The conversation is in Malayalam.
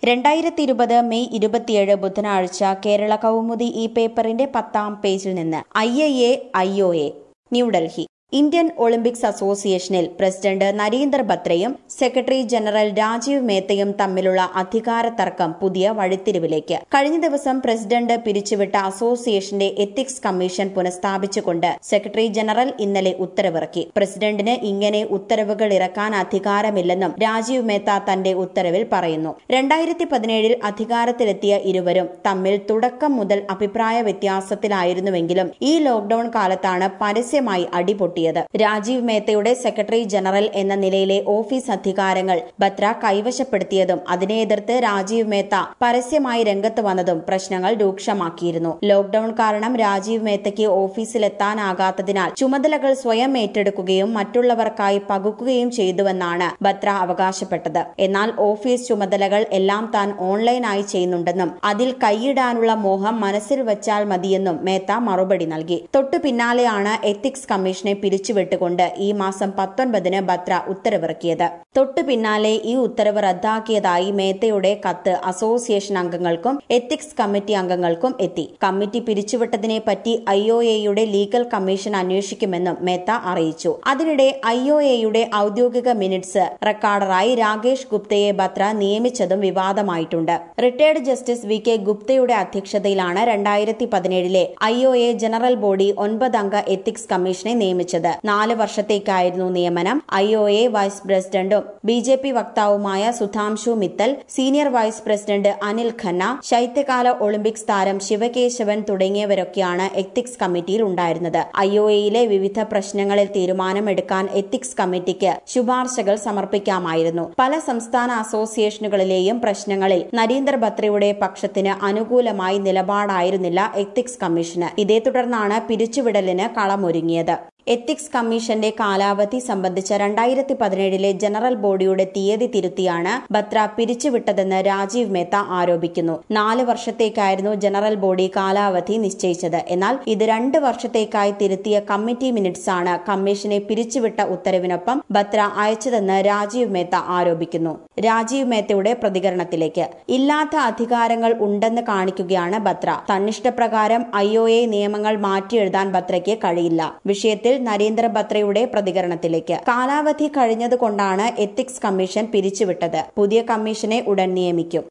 രണ്ടായിരത്തി ഇരുപത് മെയ് ഇരുപത്തിയേഴ് ബുധനാഴ്ച കേരള കൗമുദി ഈ പേപ്പറിന്റെ പത്താം പേജിൽ നിന്ന് I I A I O A New Delhi Indian Olympics അസോസിയേഷനിൽ പ്രസിഡന്റ് നരീന്ദർ ബത്രയും സെക്രട്ടറി ജനറൽ രാജീവ് മേത്തയും തമ്മിലുള്ള അധികാര തർക്കം പുതിയ വഴിത്തിരിവിലേക്ക് കഴിഞ്ഞ ദിവസം പ്രസിഡന്റ് പിരിച്ചുവിട്ട അസോസിയേഷന്റെ എത്തിക്സ് കമ്മീഷൻ പുനഃസ്ഥാപിച്ചുകൊണ്ട് സെക്രട്ടറി ജനറൽ ഇന്നലെ ഉത്തരവിറക്കി പ്രസിഡന്റിന് ഇങ്ങനെ ഉത്തരവുകൾ ഇറക്കാൻ അധികാരമില്ലെന്നും രാജീവ് മേത്ത തന്റെ ഉത്തരവിൽ പറയുന്നു രണ്ടായിരത്തി പതിനേഴിൽ അധികാരത്തിലെത്തിയ ഇരുവരും തമ്മിൽ തുടക്കം മുതൽ അഭിപ്രായ വ്യത്യാസത്തിലായിരുന്നുവെങ്കിലും ഈ ലോക്ഡൌൺ കാലത്താണ് പരസ്യമായി അടിപൊട്ടിയത് രാജീവ് മേത്തയുടെ സെക്രട്ടറി ജനറൽ എന്ന നിലയിലെ ഓഫീസ് അധികാരങ്ങൾ ബത്ര കൈവശപ്പെടുത്തിയതും അതിനെ എതിർത്ത് രാജീവ് മേത്ത പരസ്യമായി രംഗത്ത് വന്നതും പ്രശ്നങ്ങൾ രൂക്ഷമാക്കിയിരുന്നു ലോക്ഡൌൺ കാരണം രാജീവ് മേത്തയ്ക്ക് ഓഫീസിലെത്താനാകാത്തതിനാൽ ചുമതലകൾ സ്വയം ഏറ്റെടുക്കുകയും മറ്റുള്ളവർക്കായി പകുക്കുകയും ചെയ്തുവെന്നാണ് ബത്ര അവകാശപ്പെട്ടത് എന്നാൽ ഓഫീസ് ചുമതലകൾ എല്ലാം താൻ ഓൺലൈനായി ചെയ്യുന്നുണ്ടെന്നും അതിൽ കൈയിടാനുള്ള മോഹം മനസ്സിൽ വച്ചാൽ മതിയെന്നും മേത്ത മറുപടി നൽകി തൊട്ടു പിന്നാലെയാണ് എത്തിക്സ് കമ്മീഷനെ പിരിച്ചുവിട്ടുകൊണ്ട് ഈ മാസം പത്തൊൻപതിന് ബത്ര ഉത്തരവിറക്കിയത് തൊട്ടു പിന്നാലെ ഈ ഉത്തരവ് റദ്ദാക്കിയതായി മേത്തയുടെ കത്ത് അസോസിയേഷൻ അംഗങ്ങൾക്കും എത്തിക്സ് കമ്മിറ്റി അംഗങ്ങൾക്കും എത്തി കമ്മിറ്റി പിരിച്ചുവിട്ടതിനെ പറ്റി ഐ ഒ എയുടെ ലീഗൽ കമ്മീഷൻ അന്വേഷിക്കുമെന്നും മേത്ത അറിയിച്ചു അതിനിടെ ഐ ഒ എയുടെ ഔദ്യോഗിക മിനിറ്റ്സ് റെക്കോർഡറായി രാകേഷ് ഗുപ്തയെ ബത്ര നിയമിച്ചതും വിവാദമായിട്ടുണ്ട് റിട്ടയർഡ് ജസ്റ്റിസ് വി കെ ഗുപ്തയുടെ അധ്യക്ഷതയിലാണ് രണ്ടായിരത്തി പതിനേഴിലെ I O A general body ഒൻപതംഗ എത്തിക്സ് കമ്മീഷനെ നിയമിച്ചത് നാല് വർഷത്തേക്കായിരുന്നു നിയമനം ഐ ഒ എ വൈസ് പ്രസിഡന്റും ബി ജെ പി വക്താവുമായ Sudhanshu Mittal senior vice president Anil Khanna ശൈത്യകാല ഒളിമ്പിക്സ് താരം ശിവകേശവൻ തുടങ്ങിയവരൊക്കെയാണ് എത്തിക്സ് കമ്മിറ്റിയിൽ ഉണ്ടായിരുന്നത് ഐ ഒ എയിലെ വിവിധ പ്രശ്നങ്ങളിൽ തീരുമാനമെടുക്കാൻ എത്തിക്സ് കമ്മിറ്റിക്ക് ശുപാർശകൾ സമർപ്പിക്കാമായിരുന്നു പല സംസ്ഥാന അസോസിയേഷനുകളിലെയും പ്രശ്നങ്ങളിൽ നരീന്ദർ ബത്രയുടെ പക്ഷത്തിന് അനുകൂലമായി നിലപാടായിരുന്നില്ല എത്തിക്സ് കമ്മീഷന് ഇതേ തുടർന്നാണ് പിരിച്ചുവിടലിന് കളമൊരുങ്ങിയത് എത്തിക്സ് കമ്മീഷന്റെ കാലാവധി സംബന്ധിച്ച രണ്ടായിരത്തി പതിനേഴിലെ ജനറൽ ബോഡിയുടെ തീയതി തിരുത്തിയാണ് ബത്ര പിരിച്ചുവിട്ടതെന്ന് രാജീവ് മേത്ത ആരോപിക്കുന്നു നാല് വർഷത്തേക്കായിരുന്നു ജനറൽ ബോഡി കാലാവധി നിശ്ചയിച്ചത് എന്നാൽ ഇത് രണ്ട് വർഷത്തേക്കായി തിരുത്തിയ കമ്മിറ്റി മിനിറ്റ്സ് ആണ് കമ്മീഷനെ പിരിച്ചുവിട്ട ഉത്തരവിനൊപ്പം ബത്ര അയച്ചതെന്ന് രാജീവ് മേത്ത ആരോപിക്കുന്നു രാജീവ് മേത്തയുടെ പ്രതികരണത്തിലേക്ക് ഇല്ലാത്ത അധികാരങ്ങൾ ഉണ്ടെന്ന് കാണിക്കുകയാണ് ബത്ര തന്നിഷ്ടപ്രകാരം ഐ ഒ എ നിയമങ്ങൾ മാറ്റിയെഴുതാൻ ബത്രയ്ക്ക് കഴിയില്ല വിഷയത്തിൽ നരേന്ദ്ര ബത്രയുടെ പ്രതികരണത്തിലേക്ക് കാലാവധി കഴിഞ്ഞതുകൊണ്ടാണ് എത്തിക്സ് കമ്മീഷൻ പിരിച്ചുവിട്ടത് പുതിയ കമ്മീഷനെ ഉടൻ നിയമിക്കും